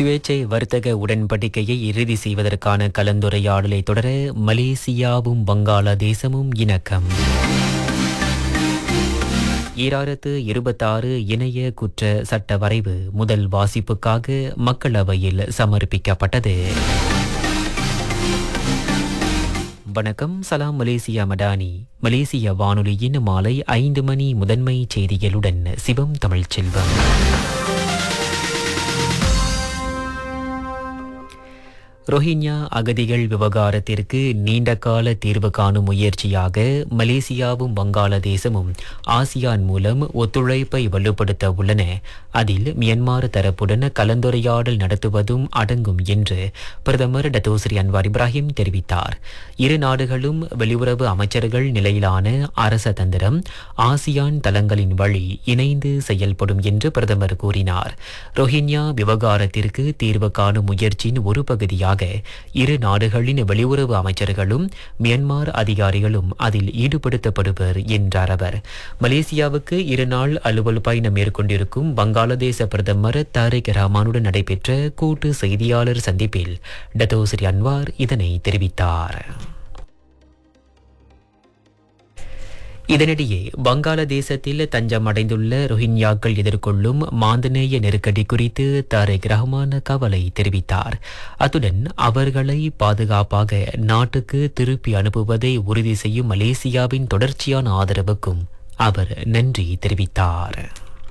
சுயேச்சை வர்த்தக உடன்படிக்கையை இறுதி செய்வதற்கான கலந்துரையாடலை தொடர மலேசியாவும் வங்காளதேசமும் இணக்கம் ஈராயிரத்து இருபத்தாறு இணைய குற்ற சட்ட வரைவு முதல் வாசிப்புக்காக மக்களவையில் சமர்ப்பிக்கப்பட்டது வணக்கம் சலாம் மலேசியா மடானி மலேசிய வானொலியின் மாலை ஐந்து மணி முதன்மை செய்திகளுடன் சிவம் தமிழ்ச்செல்வம் ரோஹிங்யா அகதிகள் விவகாரத்திற்கு நீண்டகால தீர்வு காணும் முயற்சியாக மலேசியாவும் வங்காளதேசமும் ஆசியான் மூலம் ஒத்துழைப்பை வலுப்படுத்த உள்ளன அதில் மியன்மார் தரப்புடன் கலந்துரையாடல் நடத்துவதும் அடங்கும் என்று பிரதமர் டத்தோஸ்ரீ அன்வார் இப்ராஹிம் தெரிவித்தார் இரு நாடுகளும் வெளியுறவு அமைச்சர்கள் நிலையிலான அரச தந்திரம் ஆசியான் தளங்களின் வழி இணைந்து செயல்படும் என்று பிரதமர் கூறினார் ரோஹிங்யா விவகாரத்திற்கு தீர்வு காணும் முயற்சியின் ஒரு பகுதியாக இரு நாடுகளின் வெளியுறவு அமைச்சர்களும் மியான்மர் அதிகாரிகளும் அதில் ஈடுபடுத்தப்படுவர் என்றார் அவர் மலேசியாவுக்கு இரு நாள் அலுவல் பயணம் மேற்கொண்டிருக்கும் வங்காளதேச பிரதமர் தாரிக் ரஹ்மானுடன் நடைபெற்ற கூட்டு செய்தியாளர் சந்திப்பில் டத்தோஸ்ரீ அன்வார் இதனை தெரிவித்தார் இதனிடையே வங்காளதேசத்தில் தஞ்சம் அடைந்துள்ள ரோஹிங்யாக்கள் எதிர்கொள்ளும் மாந்தநேய நெருக்கடி குறித்து தாரிக் ரஹ்மான் கவலை தெரிவித்தார் அத்துடன் அவர்களை பாதுகாப்பாக நாட்டுக்கு திருப்பி அனுப்புவதை உறுதி செய்யும் மலேசியாவின் தொடர்ச்சியான ஆதரவுக்கும் அவர் நன்றி தெரிவித்தார்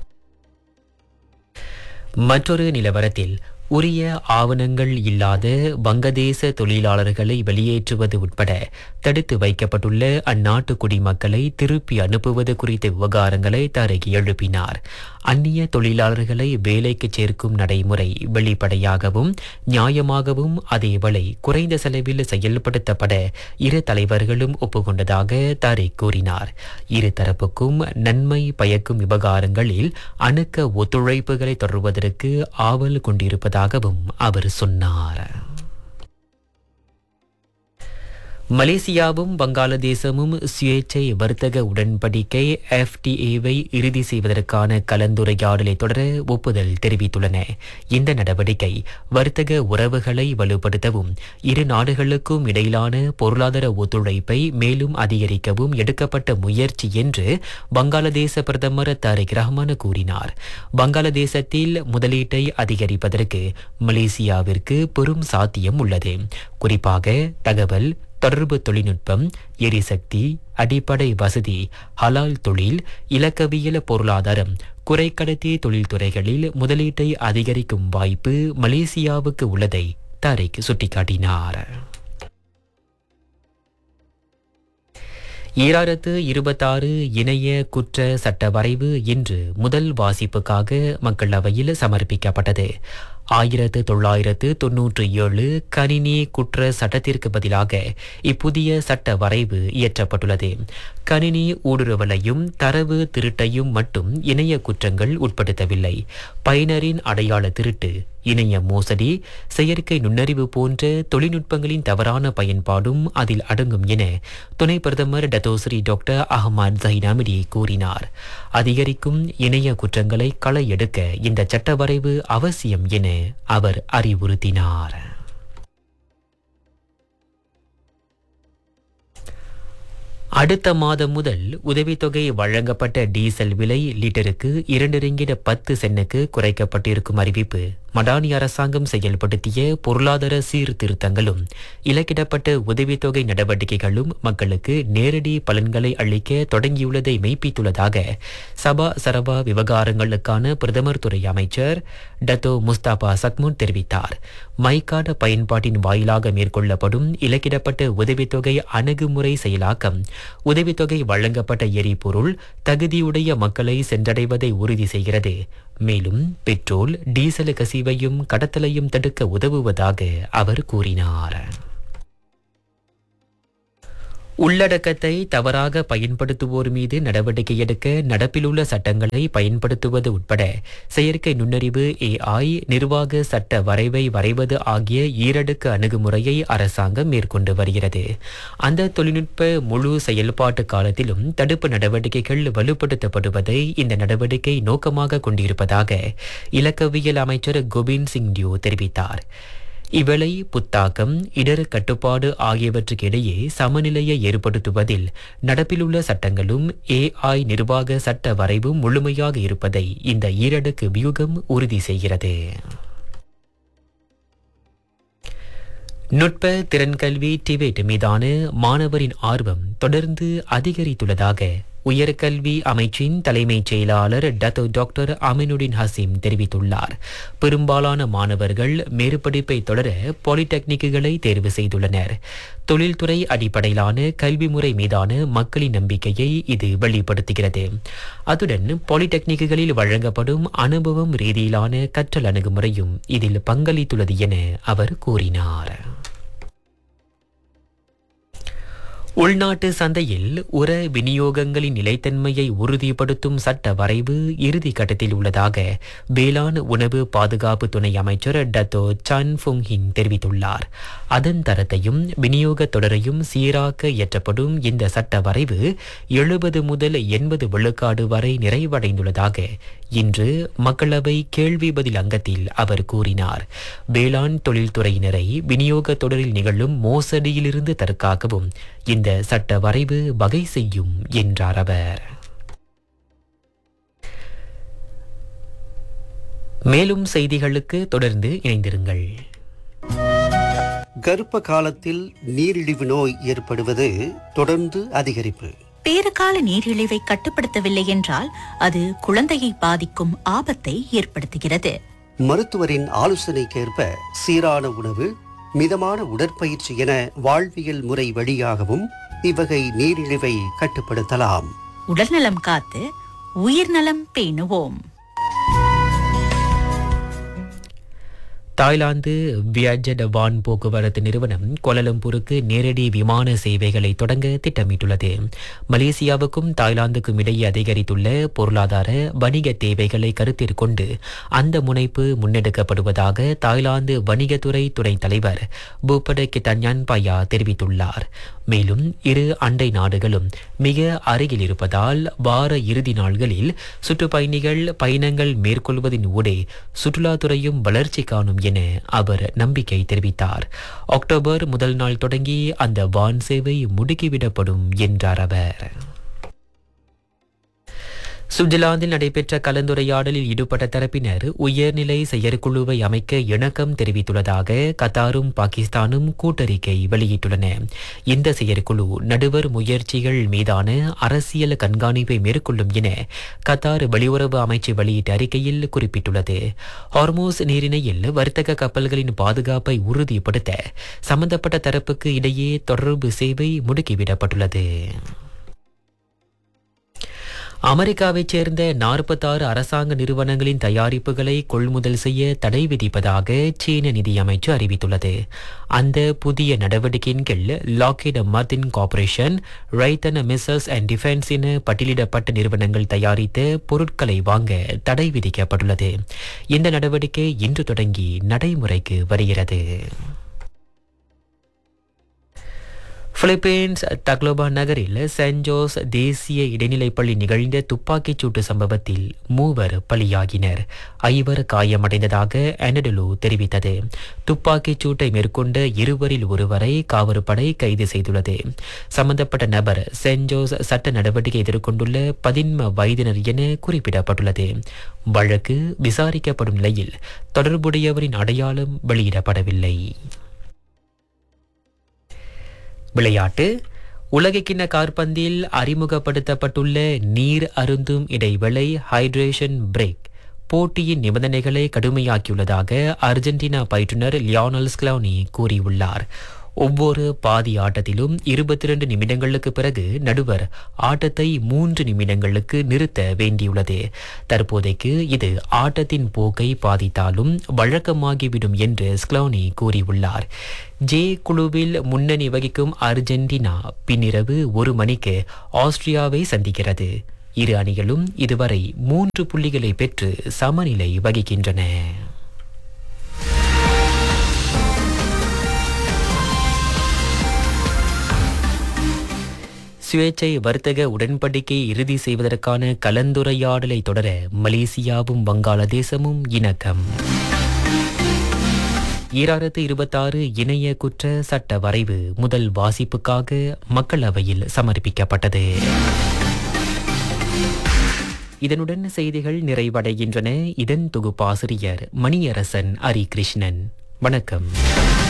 மற்றொரு நிலவரத்தில் உரிய ஆவணங்கள் இல்லாத வங்கதேச தொழிலாளர்களை வெளியேற்றுவது உட்பட தடுத்து வைக்கப்பட்டுள்ள அந்நாட்டு குடிமக்களை திருப்பி அனுப்புவது குறித்த விவகாரங்களை தரகி எழுப்பினார் அந்நிய தொழிலாளர்களை வேலைக்கு சேர்க்கும் நடைமுறை வெளிப்படையாகவும் நியாயமாகவும் அதேவேளை குறைந்த செலவில் செயல்படுத்தப்பட இரு தலைவர்களும் ஒப்புக்கொண்டதாக தாரிக் கூறினார் இரு தரப்புக்கும் நன்மை பயக்கும் விவகாரங்களில் அணுக்க ஒத்துழைப்புகளை தொடர்வதற்கு ஆவல் கொண்டிருப்பதாக இருப்பதாகவும் அவர் சொன்னார் மலேசியாவும் வங்காளதேசமும் சுயேச்சை வர்த்தக உடன்படிக்கை எஃப்டிஏவை இறுதி செய்வதற்கான கலந்துரையாடலை தொடர ஒப்புதல் தெரிவித்துள்ளன இந்த நடவடிக்கை வர்த்தக உறவுகளை வலுப்படுத்தவும் இரு நாடுகளுக்கும் இடையிலான பொருளாதார ஒத்துழைப்பை மேலும் அதிகரிக்கவும் எடுக்கப்பட்ட முயற்சி என்று வங்காளதேச பிரதமர் தாரிக் ரஹ்மான் கூறினார் வங்காளதேசத்தில் முதலீட்டை அதிகரிப்பதற்கு மலேசியாவிற்கு பெரும் சாத்தியம் உள்ளது குறிப்பாக தகவல் தொடர்பு தொழில்நுட்பம் எரிசக்தி அடிப்படை வசதி ஹலால் தொழில் இலக்கவியல் பொருளாதாரம் குறைக்கடத்தி தொழில்துறைகளில் முதலீட்டை அதிகரிக்கும் வாய்ப்பு மலேசியாவுக்கு உள்ளதை தாரிக் சுட்டிக்காட்டினார் ஈராயிரத்து இருபத்தாறு இணைய குற்ற சட்ட வரைவு இன்று முதல் வாசிப்புக்காக மக்களவையில் சமர்ப்பிக்கப்பட்டது ஆயிரத்து தொள்ளாயிரத்து தொன்னூற்றி ஏழு கணினி குற்ற சட்டத்திற்கு பதிலாக இப்புதிய சட்ட வரைவு இயற்றப்பட்டுள்ளது கணினி ஊடுருவலையும் தரவு திருட்டையும் மட்டும் இணைய குற்றங்கள் உட்படுத்தவில்லை பயனரின் அடையாள திருட்டு இணைய மோசடி செயற்கை நுண்ணறிவு போன்ற தொழில்நுட்பங்களின் தவறான பயன்பாடும் அதில் அடங்கும் என துணை பிரதமர் டத்தோஸ்ரீ டாக்டர் அகமது ஜஹினாமிடி கூறினார் அதிகரிக்கும் இணைய குற்றங்களை களை எடுக்க இந்த சட்ட வரைவு அவசியம் என அவர் அறிவுறுத்தினார் அடுத்த மாதம் முதல் உதவித்தொகை வழங்கப்பட்ட டீசல் விலை லிட்டருக்கு இரண்டு ரிங்கிட பத்து சென்னுக்கு குறைக்கப்பட்டிருக்கும் அறிவிப்பு மடானி அரசாங்கம் செயல்படுத்திய பொருளாதார சீர்திருத்தங்களும் இலக்கிடப்பட்ட உதவித்தொகை நடவடிக்கைகளும் மக்களுக்கு நேரடி பலன்களை அளிக்க தொடங்கியுள்ளதை மெய்ப்பித்துள்ளதாக சபா சரபா விவகாரங்களுக்கான பிரதமர் துறை அமைச்சர் டத்தோ முஸ்தாபா சக்முன் தெரிவித்தார் மைக்காட பயன்பாட்டின் வாயிலாக மேற்கொள்ளப்படும் இலக்கிடப்பட்ட உதவித்தொகை அணுகுமுறை செயலாக்கம் உதவித்தொகை வழங்கப்பட்ட எரிபொருள் தகுதியுடைய மக்களை சென்றடைவதை உறுதி செய்கிறது மேலும் பெட்ரோல் டீசல் கசிவையும் கடத்தலையும் தடுக்க உதவுவதாக அவர் கூறினார் உள்ளடக்கத்தை தவறாக பயன்படுத்துவோர் மீது நடவடிக்கை எடுக்க நடப்பிலுள்ள சட்டங்களை பயன்படுத்துவது உட்பட செயற்கை நுண்ணறிவு ஏஐ நிர்வாக சட்ட வரைவை வரைவது ஆகிய ஈரடுக்கு அணுகுமுறையை அரசாங்கம் மேற்கொண்டு வருகிறது அந்த தொழில்நுட்ப முழு செயல்பாட்டு காலத்திலும் தடுப்பு நடவடிக்கைகள் வலுப்படுத்தப்படுவதை இந்த நடவடிக்கை நோக்கமாக கொண்டிருப்பதாக இலக்கவியல் அமைச்சர் கோபிந்த் சிங் டியோ தெரிவித்தார் இவளை புத்தாக்கம் இடர் கட்டுப்பாடு ஆகியவற்றுக்கு இடையே சமநிலையை ஏற்படுத்துவதில் நடப்பிலுள்ள சட்டங்களும் ஏஐ நிர்வாக சட்ட வரைவும் முழுமையாக இருப்பதை இந்த ஈரடுக்கு வியூகம் உறுதி செய்கிறது நுட்ப திறன்கல்வி டிபேட் மீதான மாணவரின் ஆர்வம் தொடர்ந்து அதிகரித்துள்ளதாக உயர்கல்வி அமைச்சின் தலைமைச் செயலாளர் டத்தோ டாக்டர் அமினுடின் ஹசீம் தெரிவித்துள்ளார் பெரும்பாலான மாணவர்கள் மேற்படிப்பை தொடர பாலிடெக்னிக்குகளை தேர்வு செய்துள்ளனர் தொழில்துறை அடிப்படையிலான கல்வி முறை மீதான மக்களின் நம்பிக்கையை இது வெளிப்படுத்துகிறது அத்துடன் பாலிடெக்னிக்குகளில் வழங்கப்படும் அனுபவம் ரீதியிலான கற்றல் அணுகுமுறையும் இதில் பங்களித்துள்ளது என அவர் கூறினார் உள்நாட்டு சந்தையில் உர விநியோகங்களின் நிலைத்தன்மையை உறுதிப்படுத்தும் சட்ட வரைவு இறுதி கட்டத்தில் உள்ளதாக வேளாண் உணவு பாதுகாப்பு துணை அமைச்சர் டத்தோ சன் ஃபுங்ஹின் தெரிவித்துள்ளார் அதன் தரத்தையும் விநியோக தொடரையும் சீராக்க இயற்றப்படும் இந்த சட்ட வரைவு எழுபது முதல் எண்பது விழுக்காடு வரை நிறைவடைந்துள்ளதாக இன்று மக்களவை கேள்வி பதில் அங்கத்தில் அவர் கூறினார் வேளாண் தொழில்துறையினரை விநியோக தொடரில் நிகழும் மோசடியிலிருந்து தற்காக்கவும் இந்த சட்ட வரைவு வகை செய்யும் என்றார் அவர் மேலும் செய்திகளுக்கு தொடர்ந்து இணைந்திருங்கள் கர்ப்ப காலத்தில் நீரிழிவு நோய் ஏற்படுவது தொடர்ந்து அதிகரிப்பு பேறுகால நீரிழிவை கட்டுப்படுத்தவில்லை என்றால் அது குழந்தையை பாதிக்கும் ஆபத்தை ஏற்படுத்துகிறது மருத்துவரின் ஆலோசனைக்கேற்ப சீரான உணவு மிதமான உடற்பயிற்சி என வாழ்வியல் முறை வழியாகவும் இவ்வகை நீரிழிவை கட்டுப்படுத்தலாம் உடல்நலம் காத்து உயிர்நலம் பேணுவோம் தாய்லாந்து வியஜட் வான் போக்குவரத்து நிறுவனம் கோலலம்பூருக்கு நேரடி விமான சேவைகளை தொடங்க திட்டமிட்டுள்ளது மலேசியாவுக்கும் தாய்லாந்துக்கும் இடையே அதிகரித்துள்ள பொருளாதார வணிக தேவைகளை கருத்தில் கொண்டு அந்த முனைப்பு முன்னெடுக்கப்படுவதாக தாய்லாந்து வணிகத்துறை துணைத் தலைவர் பூபட கித்தன்யான் பயா தெரிவித்துள்ளார் மேலும் இரு அண்டை நாடுகளும் மிக அருகில் இருப்பதால் வார இறுதி நாள்களில் சுற்றுப்பயணிகள் பயணங்கள் மேற்கொள்வதின் ஊடே சுற்றுலாத்துறையும் வளர்ச்சி காணும் என அவர் நம்பிக்கை தெரிவித்தார் அக்டோபர் முதல் நாள் தொடங்கி அந்த வான் சேவை முடுக்கிவிடப்படும் என்றார் அவர் சுவிட்சர்லாந்தில் நடைபெற்ற கலந்துரையாடலில் ஈடுபட்ட தரப்பினர் உயர்நிலை செயற்குழுவை அமைக்க இணக்கம் தெரிவித்துள்ளதாக கத்தாரும் பாகிஸ்தானும் கூட்டறிக்கை வெளியிட்டுள்ளன இந்த செயற்குழு நடுவர் முயற்சிகள் மீதான அரசியல் கண்காணிப்பை மேற்கொள்ளும் என கத்தார் வெளியுறவு அமைச்சு வெளியிட்ட அறிக்கையில் குறிப்பிட்டுள்ளது ஹார்மோஸ் நீரிணையில் வர்த்தக கப்பல்களின் பாதுகாப்பை உறுதிப்படுத்த சம்பந்தப்பட்ட தரப்புக்கு இடையே தொடர்பு சேவை முடுக்கிவிடப்பட்டுள்ளது அமெரிக்காவைச் சேர்ந்த நாற்பத்தாறு அரசாங்க நிறுவனங்களின் தயாரிப்புகளை கொள்முதல் செய்ய தடை விதிப்பதாக சீன நிதியமைச்சு அறிவித்துள்ளது அந்த புதிய நடவடிக்கையின் கீழ் Lockheed Martin corporation Raytheon missiles and defence என பட்டியலிடப்பட்ட நிறுவனங்கள் தயாரித்த பொருட்களை வாங்க தடை விதிக்கப்பட்டுள்ளது இந்த நடவடிக்கை இன்று தொடங்கி நடைமுறைக்கு வருகிறது பிலிப்பீன்ஸ் தக்லோபா நகரில் சென்ட் ஜோஸ் தேசிய இடைநிலைப்பள்ளி நிகழ்ந்த துப்பாக்கிச் சூட்டு சம்பவத்தில் மூவர் பலியாகினர் ஐவர் காயமடைந்ததாக அனடலு தெரிவித்தது துப்பாக்கிச் சூட்டை மேற்கொண்ட இருவரில் ஒருவரை காவற்படை கைது செய்துள்ளது சம்பந்தப்பட்ட நபர் சென்ட் ஜோஸ் சட்ட நடவடிக்கை எதிர்கொண்டுள்ள பதின்ம வயதினர் என குறிப்பிடப்பட்டுள்ளது வழக்கு விசாரிக்கப்படும் நிலையில் தொடர்புடையவரின் அடையாளம் வெளியிடப்படவில்லை விளையாட்டு உலகக்கிண்ண காற்பந்தில் அறிமுகப்படுத்தப்பட்டுள்ள நீர் அருந்தும் இடைவேளை ஹைட்ரேஷன் பிரேக் போட்டியின் நிபந்தனைகளை கடுமையாக்கியுள்ளதாக அர்ஜென்டினா பயிற்றுனர் லியோனல் ஸ்க்லோனி கூறியுள்ளார் ஒவ்வொரு பாதி ஆட்டத்திலும் இருபத்தி இரண்டு நிமிடங்களுக்கு பிறகு நடுவர் ஆட்டத்தை மூன்று நிமிடங்களுக்கு நிறுத்த வேண்டியுள்ளது தற்போதைக்கு இது ஆட்டத்தின் போக்கை பாதித்தாலும் வழக்கமாகிவிடும் என்று ஸ்க்லோனி கூறியுள்ளார் ஜே குழுவில் முன்னணி வகிக்கும் அர்ஜென்டினா பின்னிரவு ஒரு மணிக்கு ஆஸ்திரியாவை சந்திக்கிறது இரு அணிகளும் இதுவரை மூன்று புள்ளிகளை பெற்று சமநிலை வகிக்கின்றன சுயேச்சை வர்த்தக உடன்படிக்கை இறுதி செய்வதற்கான கலந்துரையாடலை தொடர மலேசியாவும் வங்காளதேசமும் இணக்கம் ஈராயிரத்து இருபத்தாறு இணைய குற்ற சட்ட வரைவு முதல் வாசிப்புக்காக மக்களவையில் சமர்ப்பிக்கப்பட்டது இதனுடன் செய்திகள் நிறைவடைகின்றன இதன் தொகுப்பாசிரியர் மணியரசன் ஹரிகிருஷ்ணன் வணக்கம்